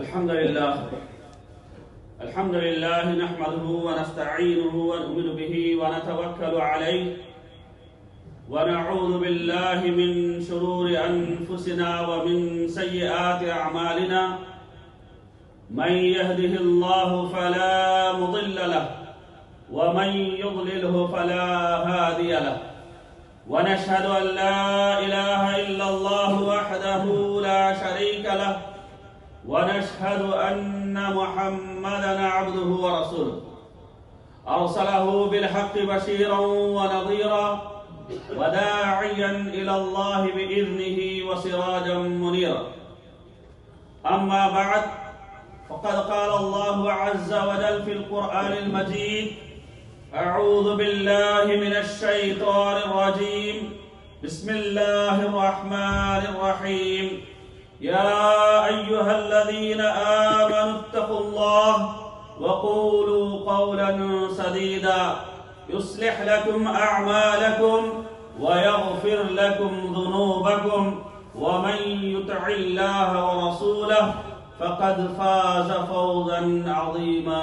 الحمد لله الحمد لله نحمده ونستعينه ونؤمن به ونتوكل عليه ونعوذ بالله من شرور انفسنا ومن سيئات اعمالنا من يهده الله فلا مضل له ومن يضلله فلا هادي له ونشهد ان لا اله الا الله وحده لا شريك له ونشهد ان محمدا عبده ورسوله ارسله بالحق بشيرا ونظيرا وداعيا الى الله باذنه وسراجا منيرا اما بعد فقد قال الله عز وجل في القران المجيد اعوذ بالله من الشيطان الرجيم بسم الله الرحمن الرحيم يا ايها الذين امنوا اتقوا الله وقولوا قولا سديدا يصلح لكم اعمالكم ويغفر لكم ذنوبكم ومن يطع الله ورسوله فقد فاز فوزا عظيما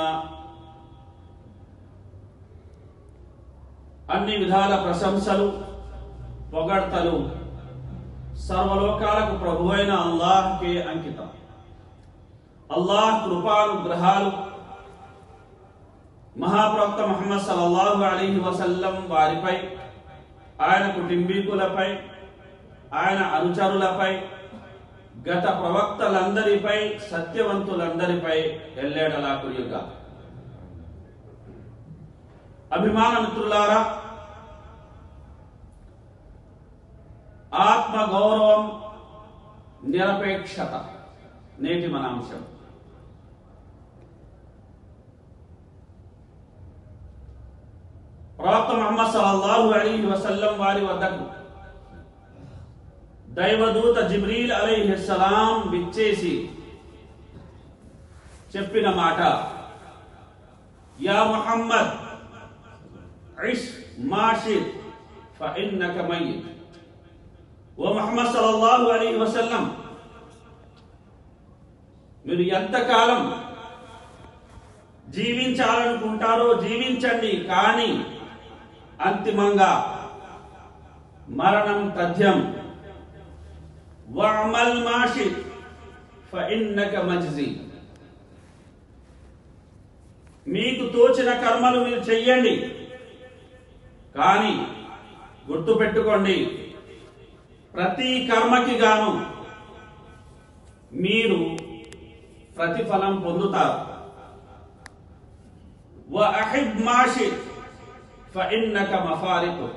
అన్ని విధాల ప్రశంసలు పొగడ్తలు సర్వలోకాలకు ప్రభువైన అల్లాహ్కే అంకితం అల్లాహ్ కృపానుగ్రహాలు మహాప్రవక్త ముహమ్మద్ సల్లల్లాహు అలీహి వసల్లం వారిపై ఆయన కుటుంబీకులపై ఆయన అనుచరులపై గత ప్రవక్తలందరిపై సత్యవంతులందరిపై ఎల్లేడలా కురియుగా అభిమాన మిత్రులారా ఆత్మ గౌరవం నిరపేక్షత నేటి మన అంశం ప్రవక్త ముహమ్మద్ సల్లల్లాహు అలీహి వసల్లం వారి వద్దకు దైవదూత జిబ్రీల్ అలైహిస్సలాం విచ్చేసి చెప్పిన మాట యా ముహమ్మద్ ఇష్ మాషిద్ ఫఇన్నక మయ్యిత్ ఓ ముహమ్మద్ సల్లల్లాహు అలైహి వసల్లం మీరు ఎంతకాలం జీవించాలనుకుంటారో జీవించండి కానీ అంతిమంగా మరణం తథ్యం వఅమల్ మాషిద్ ఫఇన్నక మజ్జీ మీకు తోచిన కర్మలు మీరు చెయ్యండి కానీ గుర్తుపెట్టుకోండి ప్రతి కర్మకి గాను మీరు ప్రతిఫలం పొందుతారు వఅహిబ్ మాషిద్ ఫఇన్నక మఫారికు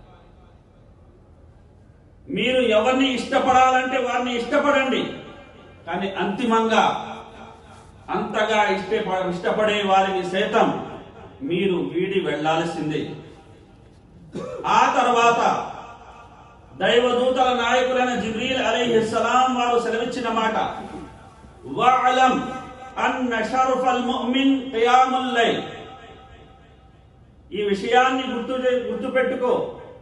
మీరు ఎవరిని ఇష్టపడాలంటే వారిని ఇష్టపడండి కానీ అంతిమంగా అంతగా ఇష్టప ఇష్టపడే వారిని సైతం మీరు వీడి వెళ్లాల్సిందే ఆ తర్వాత దైవదూతల నాయకులైన జిబ్రీల్ అలైహిస్సలాం వారు సెలవిచ్చిన మాట వఅలం అన్న షరఫల్ ముഅ్మిన్ ఖియాముల్ లైల్ ఈ విషయాన్ని గుర్తు గుర్తుపెట్టుకో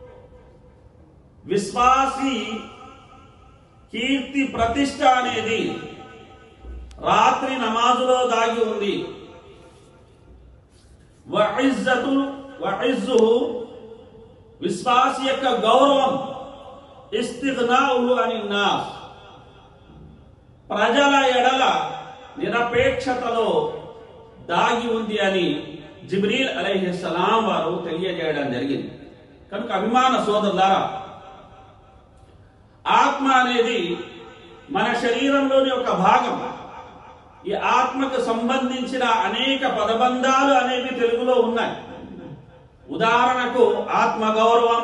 విశ్వాసి కీర్తి ప్రతిష్ట అనేది రాత్రి నమాజులో దాగి ఉంది వఇజ్జతు వఇజ్జుహు విశ్వాసి యొక్క గౌరవం ఇస్తిగ్నాహు అని నాస్ ప్రజల ఎడల నిరపేక్షతలో దాగి ఉంది అని జిబ్రీల్ అలైహిస్సలాం వారు తెలియజేయడం జరిగింది కనుక అభిమాన సోదరులారా ఆత్మ అనేది మన శరీరంలోని ఒక భాగం ఈ ఆత్మకు సంబంధించిన అనేక పదబంధాలు అనేవి తెలుగులో ఉన్నాయి ఉదాహరణకు ఆత్మ గౌరవం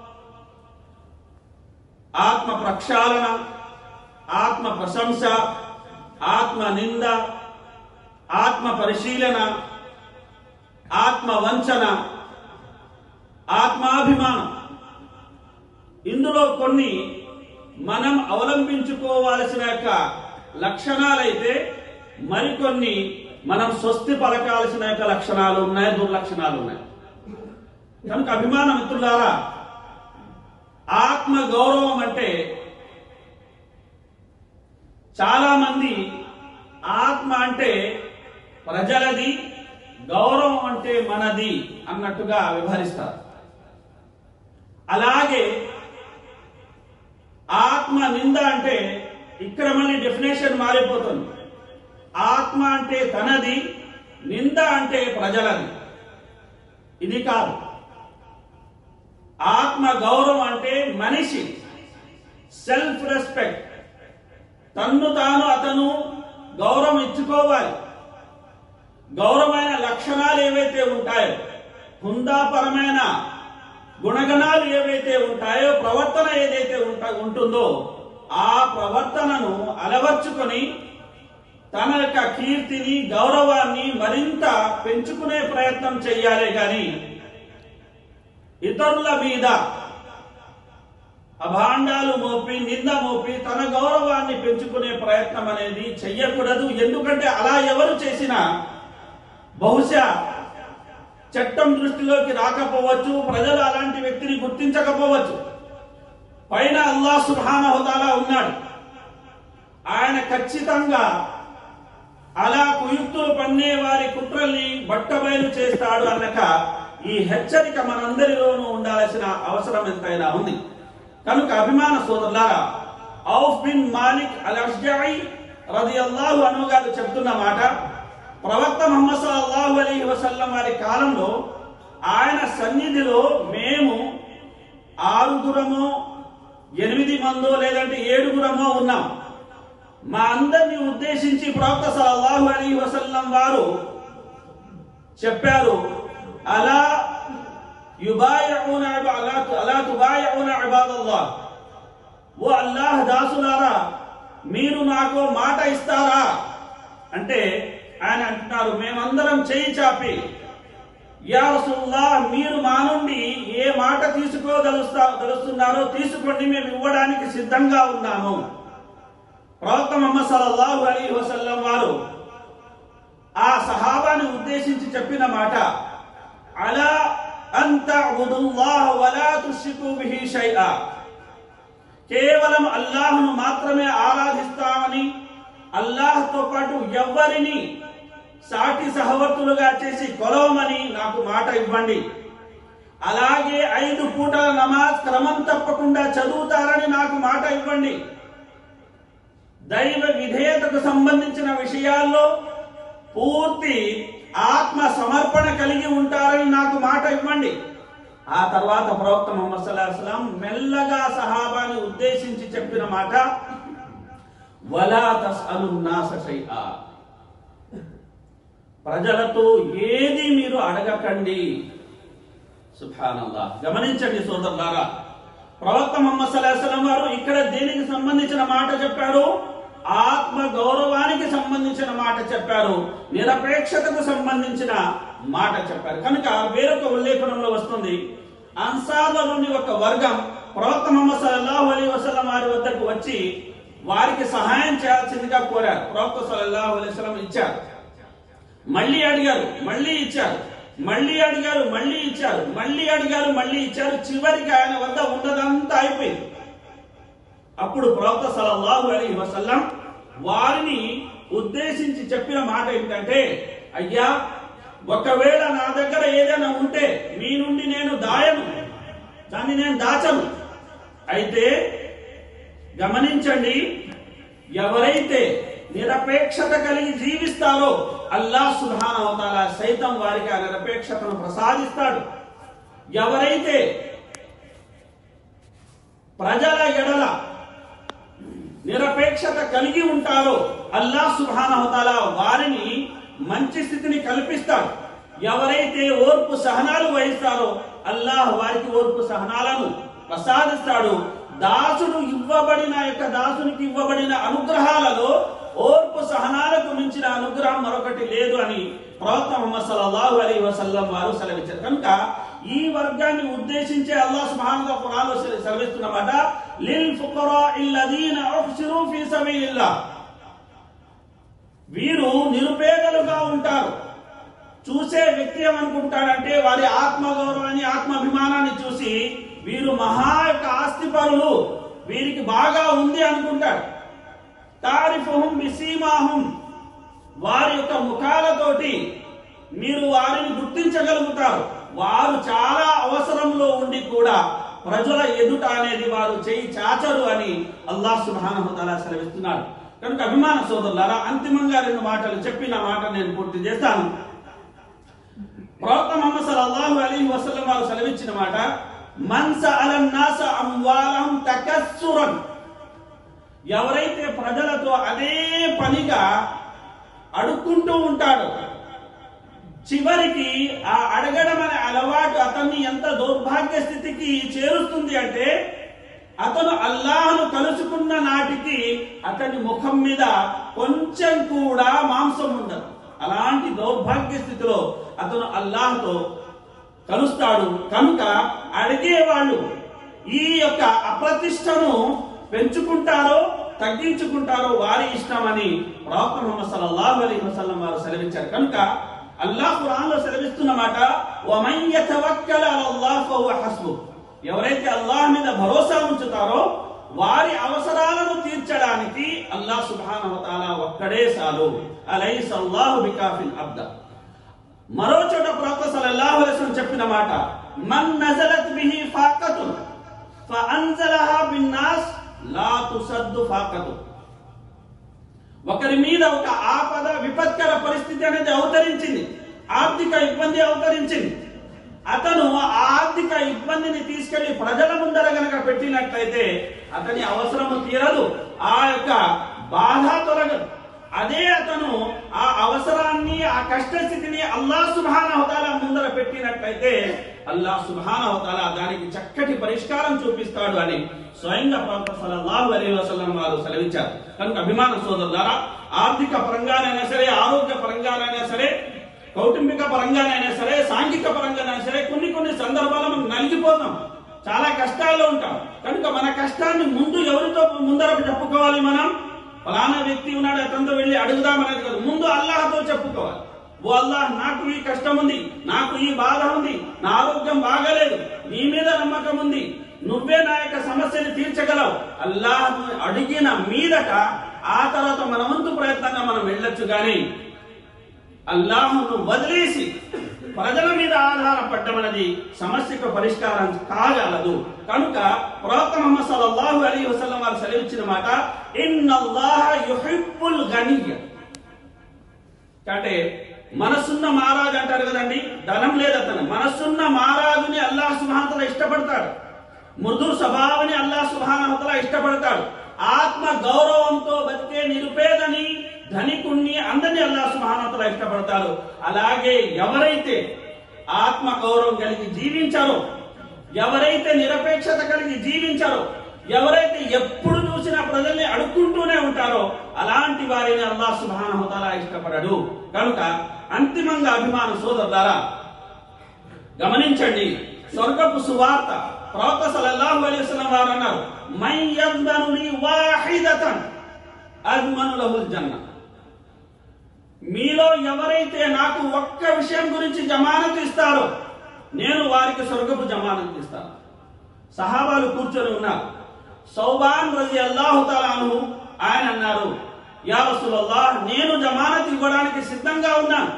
ఆత్మ ప్రక్షాళన ఆత్మ ప్రశంస ఆత్మ నింద ఆత్మ పరిశీలన ఆత్మ వంచన ఆత్మాభిమానం ఇందులో కొన్ని మనం అవలంబించుకోవాల్సిన యొక్క లక్షణాలైతే మరికొన్ని మనం స్వస్తి పలకాల్సిన యొక్క లక్షణాలు ఉన్నాయి దుర్లక్షణాలు ఉన్నాయి కనుక అభిమాన మిత్రులారా ఆత్మ గౌరవం అంటే చాలా మంది ఆత్మ అంటే ప్రజలది గౌరవం అంటే మనది అన్నట్టుగా వ్యవహరిస్తారు అలాగే ఆత్మ నింద అంటే ఇక్కడ మళ్ళీ డెఫినేషన్ మారిపోతుంది ఆత్మ అంటే తనది నింద అంటే ప్రజలది ఇది కాదు ఆత్మ గౌరవం అంటే మనిషి సెల్ఫ్ రెస్పెక్ట్ తన్ను తాను అతను గౌరవం ఇచ్చుకోవాలి గౌరవమైన లక్షణాలు ఏవైతే ఉంటాయో హుందాపరమైన గుణగణాలు ఏవైతే ఉంటాయో ప్రవర్తన ఏదైతే ఉంట- ఉంటుందో ఆ ప్రవర్తనను అలవర్చుకొని తన యొక్క కీర్తిని గౌరవాన్ని మరింత పెంచుకునే ప్రయత్నం చెయ్యాలి గాని ఇతరుల మీద అభాండాలు మోపి నింద మోపి తన గౌరవాన్ని పెంచుకునే ప్రయత్నం అనేది చెయ్యకూడదు ఎందుకంటే అలా ఎవరు చేసినా బహుశా చట్టం దృష్టిలోకి రాకపోవచ్చు ప్రజలు అలాంటి వ్యక్తిని గుర్తించకపోవచ్చు పైన అల్లా సుబ్హానహుతాలా ఉన్నాడు ఆయన ఖచ్చితంగా అలా కుయుక్తులు పన్నే వారి కుట్రల్ని బట్టబయలు చేస్తాడు అన్నక ఈ హెచ్చరిక మనందరిలోనూ ఉండాల్సిన అవసరం ఎంతైనా ఉంది కనుక అభిమాన సోదరులారా Auf bin Malik al Ashjai రదియల్లాహు అను గారు చెప్తున్న మాట ప్రవక్త ముహమ్మద్ సల్లల్లాహు అలైహి వసల్లం వారి కాలంలో ఆయన సన్నిధిలో మేము ఆరుగురమో ఎనిమిది మందో లేదంటే ఏడుగురమో ఉన్నాం మా అందరిని ఉద్దేశించి ప్రవక్త సల్లల్లాహు అలైహి వసల్లం వారు చెప్పారు అలా యుబాయఉన ఇబా- అలా అలా తుబాయఉన ఇబాదల్లాహ్ ఓ అల్లాహ్ దాసులారా మీరు నాకు మాట ఇస్తారా అంటే ఆయన అంటున్నారు మేమందరం చేయి చాపి యా రసూలుల్లా మీరు మా నుండి ఏ మాట తీసుకోదలుస్తా దలుస్తున్నారో తీసుకోండి మేము ఇవ్వడానికి సిద్ధంగా ఉన్నాము ప్రవక్త ముహమ్మద్ సల్లల్లాహు అలైహి వసల్లం వారు ఆ సహాబాని ఉద్దేశించి చెప్పిన మాట అలా అంత వలా తుష్రికు బిహి షైఆ కేవలం అల్లాహ్ను మాత్రమే ఆరాధిస్తామని అల్లాహ్తో పాటు ఎవ్వరిని సాటి సహవర్తులుగా చేసి కొలవమని నాకు మాట ఇవ్వండి అలాగే ఐదు పూటల నమాజ్ క్రమం తప్పకుండా చదువుతారని నాకు మాట ఇవ్వండి దైవ విధేయతకు సంబంధించిన విషయాల్లో పూర్తి ఆత్మ సమర్పణ కలిగి ఉంటారని నాకు మాట ఇవ్వండి ఆ తర్వాత ప్రవక్త ముహమ్మద్ సల్లాహు అలైహి వసల్లం మెల్లగా సహాబాని ఉద్దేశించి చెప్పిన మాట వలా తస్అలు నాస షైఆ ప్రజలతో ఏది మీరు అడగకండి సుభానల్లా గమనించండి సోదరులారా ప్రవక్త ముహమ్మద్ సల్లాహు అలైహి వసల్లం వారు ఇక్కడ దేనికి సంబంధించిన మాట చెప్పారు ఆత్మ గౌరవానికి సంబంధించిన మాట చెప్పారు నిరపేక్షతకు సంబంధించిన మాట చెప్పారు కనుక వేరొక ఉల్లేఖనంలో వస్తుంది అన్సార్లలోని ఒక వర్గం ప్రవక్త ముహమ్మద్ సల్లల్లాహు అలైహి వసల్లం వారి వద్దకు వచ్చి వారికి సహాయం చేయాల్సిందిగా కోరారు ప్రవక్త సల్లల్లాహు అలైహి వసల్లం ఇచ్చారు మళ్ళీ అడిగారు మళ్ళీ ఇచ్చారు మళ్ళీ అడిగారు మళ్ళీ ఇచ్చారు మళ్ళీ అడిగారు మళ్ళీ ఇచ్చారు చివరికి ఆయన వద్ద ఉన్నదంతా అయిపోయింది అప్పుడు ప్రవక్త సల్లల్లాహు అలైహి వసల్లం వారిని ఉద్దేశించి చెప్పిన మాట ఏంటంటే అయ్యా ఒకవేళ నా దగ్గర ఏదైనా ఉంటే మీ నుండి నేను దాయను దాన్ని నేను దాచను అయితే గమనించండి ఎవరైతే నిరపేక్షత కలిగి జీవిస్తారో అల్లా సుల్హానవతాల సైతం వారికి ఆ నిరపేక్షతను ప్రసాదిస్తాడు ఎవరైతే ప్రజల ఎడల నిరపేక్షత కలిగి ఉంటారో అల్లా సుబ్హానహుతాల వారిని మంచి స్థితిని కల్పిస్తాడు ఎవరైతే ఓర్పు సహనాలు వహిస్తారో అల్లాహ్ వారికి ఓర్పు సహనాలను ప్రసాదిస్తాడు దాసుడు ఇవ్వబడిన యొక్క దాసునికి ఇవ్వబడిన అనుగ్రహాలలో ఓర్పు సహనాలకు మించిన అనుగ్రహం మరొకటి లేదు అని ప్రవక్త ముహమ్మద్ సల్లల్లాహు అలైహి వసల్లం వారు సెలవిచ్చారు కనుక ఈ వర్గాన్ని ఉద్దేశించే అల్లాహ్ సుబ్హానహు ఖురాన్లో సెలవిస్తున్నమాట లిల్ ఫుకరా ఇల్లదీన ఉహ్సిరు ఫీ సబీలిల్లాహ్ వీరు నిరుపేదలుగా ఉంటారు చూసే వ్యక్తి ఏమనుకుంటాడంటే వారి ఆత్మగౌరవాన్ని ఆత్మాభిమానాన్ని చూసి వీరు మహా యొక్క ఆస్తిపరులు వీరికి బాగా ఉంది అనుకుంటాడు తారిఫుహుం బిసీమాహుం వారి యొక్క ముఖాలతోటి మీరు వారిని గుర్తించగలుగుతారు వారు చాలా అవసరంలో ఉండి కూడా ప్రజల ఎదుట అనేది వారు చేయి చాచరు అని అల్లాహ్ సుబ్హానహు తాలా సెలవిస్తున్నాడు కనుక అభిమాన సోదరులారా అంతిమంగా రెండు మాటలు చెప్పిన మాట నేను పూర్తి చేస్తాను ప్రవక్త ముహమ్మద్ సల్లల్లాహు అలైహి వసల్లం వారు సెలవిచ్చిన మాట మన్ సఅల నాస అమ్వాలహum తకస్సురన్ ఎవరైతే ప్రజలతో అదే పనిగా అడుక్కుంటూ ఉంటాడో చివరికి ఆ అడగడం అనే అలవాటు అతన్ని ఎంత దౌర్భాగ్య స్థితికి చేరుస్తుంది అంటే అతను అల్లాహను కలుసుకున్న నాటికి అతని ముఖం మీద కొంచెం కూడా మాంసం ఉండదు అలాంటి దౌర్భాగ్య స్థితిలో అతను అల్లాహతో కలుస్తాడు కనుక అడిగేవాళ్ళు ఈ యొక్క అప్రతిష్టను పెంచుకుంటారో తగ్గించుకుంటారో వారి ఇష్టం అని ప్రవక్త ముహమ్మద్ సల్లల్లాహు అలైహి వసల్లం వారు సెలవించారు కనుక అల్లాహ్ ఖురాన్ లో సెలవిస్తున్న మాట వమన్ యతవక్కల అలల్లాహ్ ఫహువ హస్బు ఎవరైతే అల్లాహ్ మీద భరోసా ఉంచుతారో వారి అవసరాలను తీర్చడానికి అల్లాహ్ సుబ్హానహు వ తఆలా ఒక్కడే చాలు అలైస్ అల్లాహు బికాఫిల్ అబ్ద మరో చోట ప్రవక్త సల్లల్లాహు అలైహి వసల్లం చెప్పిన మాట మన్ నజలత్ బిహి ఫాకతు ఫఅన్జలహా బిన్నాస్ లా తుసద్దు ఫాకతు ఒకరి మీద ఒక ఆపద విపత్కర పరిస్థితి అనేది అవతరించింది ఆర్థిక ఇబ్బంది అవతరించింది అతను ఆ ఆర్థిక ఇబ్బందిని తీసుకెళ్లి ప్రజల ముందర గనక పెట్టినట్లయితే అతని అవసరము తీరదు ఆ యొక్క బాధ తొలగదు అదే అతను ఆ అవసరాన్ని ఆ కష్టస్థితిని అల్లా సుభానహతాల ముందర పెట్టినట్లయితే అల్లా సుభానహతాల దానికి చక్కటి పరిష్కారం చూపిస్తాడు అని స్వయంగా ప్రవక్త సల్లల్లాహు అలైహి వసల్లం వారు సెలవించారు కనుక అభిమాన సోదరులారా ఆర్థిక పరంగానైనా సరే ఆరోగ్య పరంగానైనా సరే కౌటుంబిక పరంగానైనా సరే సాంఘిక పరంగానైనా సరే కొన్ని కొన్ని సందర్భాల్లో మనం నలిగిపోతాం చాలా కష్టాల్లో ఉంటాం కనుక మన కష్టాన్ని ముందు ఎవరితో ముందర చెప్పుకోవాలి మనం ఫలానా వ్యక్తి ఉన్నాడు అతనితో వెళ్ళి అడుగుదామనేది కాదు ముందు అల్లాహతో చెప్పుకోవాలి ఓ అల్లాహ్ నాకు ఈ కష్టం ఉంది నాకు ఈ బాధ ఉంది నా ఆరోగ్యం బాగలేదు నీ మీద నమ్మకం ఉంది నువ్వే నా యొక్క సమస్యని తీర్చగలవు అల్లాహ్ అడిగిన మీదట ఆ తర్వాత మన వంతు ప్రయత్నంగా మనం వెళ్ళొచ్చు కానీ అల్లాహ్ను వదిలేసి ప్రజల మీద ఆధారపడడం అనేది సమస్యకు పరిష్కారం కాగలదు కనుక ప్రవక్త ముహమ్మద్ సల్లల్లాహు అలైహి వసల్లం వారు సెలవిచ్చిన మాట ఇన్నల్లాహ యుహిబ్బుల్ గనియ్య అంటే మనసున్న మహారాజు అంటారు కదండి ధనం లేదు అతను మనసున్న మహారాజుని అల్లాహ్ సుభానతల ఇష్టపడతాడు మృదు స్వభావాన్ని అల్లాహ్ సుభానతల ఇష్టపడతాడు ఆత్మ గౌరవంతో బతికే నిరుపేదని ధనికుణ్ణి అందరినీ అల్లాహ్ సుభానతల ఇష్టపడతాడు అలాగే ఎవరైతే ఆత్మ గౌరవం కలిగి జీవించారో ఎవరైతే నిరపేక్షత కలిగి జీవించారో ఎవరైతే ఎప్పుడు చూసినా ప్రజల్ని అడుక్కుంటూనే ఉంటారో అలాంటి వారిని అల్లాహ్ సుబ్హానహు తాలా ఇష్టపడడు కనుక అంతిమంగా అభిమాన సోదరులారా గమనించండి స్వర్గపు సువార్త ప్రవక్త సల్లల్లాహు అలైహి వసల్లం వారు అన్నారు మై యద్మను లీ వాహిదతన్ అజ్మను లహుల్ జన్న మీలో ఎవరైతే నాకు ఒక్క విషయం గురించి జమానత్ ఇస్తారో నేను వారికి స్వర్గపు జమానత్ ఇస్తాను సహాబాలు కూర్చొని ఉన్నారు సౌబాన్ రజి అల్లాహు తాలాను ఆయన అన్నారు యా రసూలల్లాహ్ నేను జమానత్ ఇవ్వడానికి సిద్ధంగా ఉన్నాను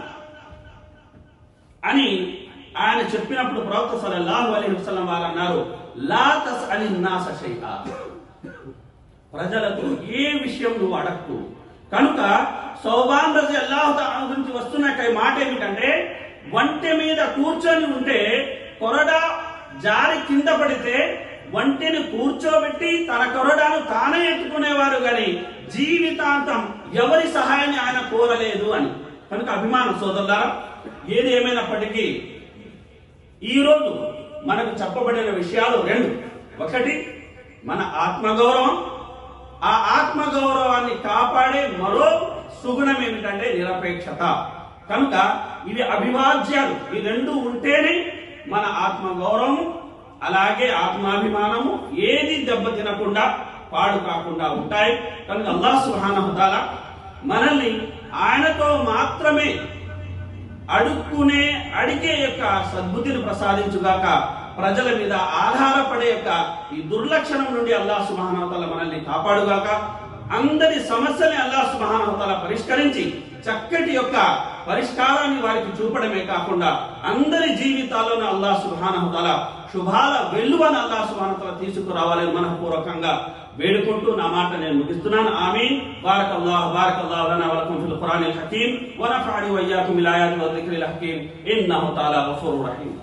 అని ఆయన చెప్పినప్పుడు ప్రవక్త సల్లల్లాహు అలైహి వసల్లం వారు అన్నారు లా తస్ అని నాస షైఆ ప్రజలకు ఏ విషయం నువ్వు అడక్కు కనుక సౌబాన్ రజి అల్లాహు తాలా గురించి వస్తున్న ఈ మాట ఏమిటంటే వంటె మీద కూర్చొని ఉంటే కొరడ జారి కింద పడితే వంటిని కూర్చోబెట్టి తన కొరడాను తానే ఎత్తుకునేవారు గాని జీవితాంతం ఎవరి సహాయాన్ని ఆయన కోరలేదు అని కనుక అభిమాన సోదరులారా ఏది ఏమైనప్పటికీ ఈ రోజు మనకు చెప్పబడిన విషయాలు రెండు ఒకటి మన ఆత్మగౌరవం ఆ ఆత్మగౌరవాన్ని కాపాడే మరో సుగుణం ఏమిటంటే నిరపేక్షత కనుక ఇవి అభివాజ్యాలు ఈ రెండు ఉంటేనే మన ఆత్మగౌరవం అలాగే ఆత్మాభిమానము ఏది దెబ్బ తినకుండా పాడు కాకుండా ఉంటాయి కనుక అల్లాహ్ సుబ్హానహు తాలా మనల్ని ఆయనతో మాత్రమే అడుక్కునే అడిగే యొక్క సద్బుద్ధిని ప్రసాదించుగాక ప్రజల మీద ఆధారపడే యొక్క ఈ దుర్లక్షణం నుండి అల్లాహ్ సుబ్హానహు తాలా మనల్ని కాపాడుగాక అందరి సమస్యల్ని అల్లాహ్ సుబ్హానహు వ తఆలా పరిష్కరించి చక్కటి యొక్క పరిష్కారాన్ని వారికి చూపడమే కాకుండా అందరి జీవితాల్లోనూ అల్లాహ్ సుబ్హానహు వ తఆలా శుభాల వెల్లువని అల్లాహ్ సుబ్హానహు వ తఆలా తీసుకురావాలని మనపూర్వకంగా వేడుకుంటూ నా మాట నేను ముగిస్తున్నాను ఆమీన్ బారకల్లాహు బారకల్లాహు లనా వ లకుం ఫిల్ ఖురానిల్ హకీమ్ వ నఫఅని వ ఇయ్యాకుం బిల్ ఆయాతి వ జిక్రిల్ హకీమ్ ఇన్నహు తఆలా గఫూరుర్ రహీమ్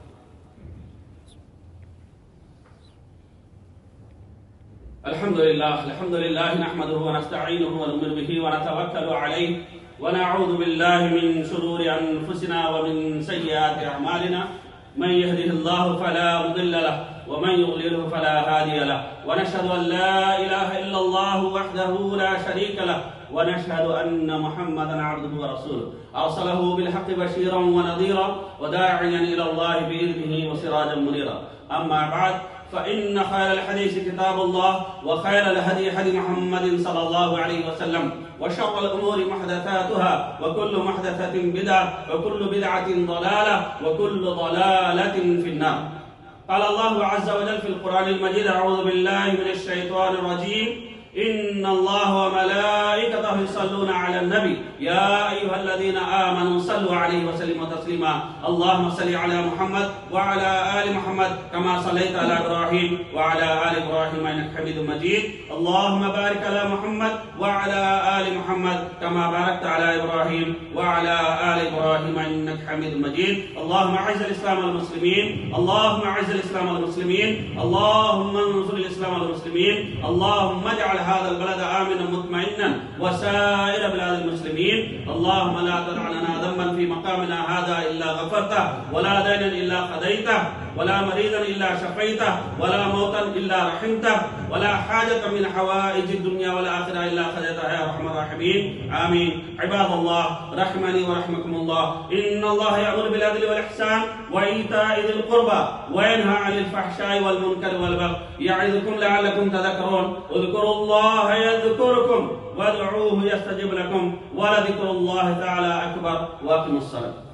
الحمد لله الحمد لله نحمده ونستعينه ونؤمن به ونتوكل عليه ونعوذ بالله من شرور انفسنا ومن سيئات اعمالنا من يهده الله فلا مضل له ومن يضلله فلا هادي له ونشهد ان لا اله الا الله وحده لا شريك له ونشهد ان محمدا عبده ورسوله ارسله بالحق بشيرا ونذيرا وداعيا الى الله باذنه وسراجا منيرا اما بعد فإن خير الحديث كتاب الله وخير الهدي هدي محمد صلى الله عليه وسلم وشر الأمور محدثاتها وكل محدثة بدعة وكل بدعة ضلالة وكل ضلالة في النار قال الله عز وجل في القرآن المجيد أعوذ بالله من الشيطان الرجيم إن الله وملائكته يصلون على النبي يا أيها الذين آمنوا صلوا عليه وسلموا تسليما اللهم صل على محمد وعلى آل محمد كما صليت على إبراهيم وعلى آل إبراهيم إنك حميد مجيد اللهم بارك على محمد وعلى آل محمد كما باركت على إبراهيم وعلى آل إبراهيم إنك حميد مجيد اللهم أعز الإسلام والمسلمين اللهم أعز الإسلام والمسلمين اللهم انصر الإسلام والمسلمين اللهم اجعل هذا البلد آمنا مطمئنا وسائر بلاد المسلمين اللهم لا تدع لنا ذنبا في مقامنا هذا إلا غفرته ولا دينا إلا قضيته ولا مريضا إلا شفيته ولا موتا إلا رحمته ولا حاجة من حوائج الدنيا والآخرة إلا خذيتها يا أرحم الراحمين آمين عباد الله رحمني ورحمكم الله إن الله يأمر بالعدل والإحسان وإيتاء ذي القربى وينهى عن الفحشاء والمنكر والبغي يعظكم لعلكم تذكرون اذكروا الله يذكركم وادعوه يستجب لكم ولذكر الله تعالى أكبر وأقيموا الصلاة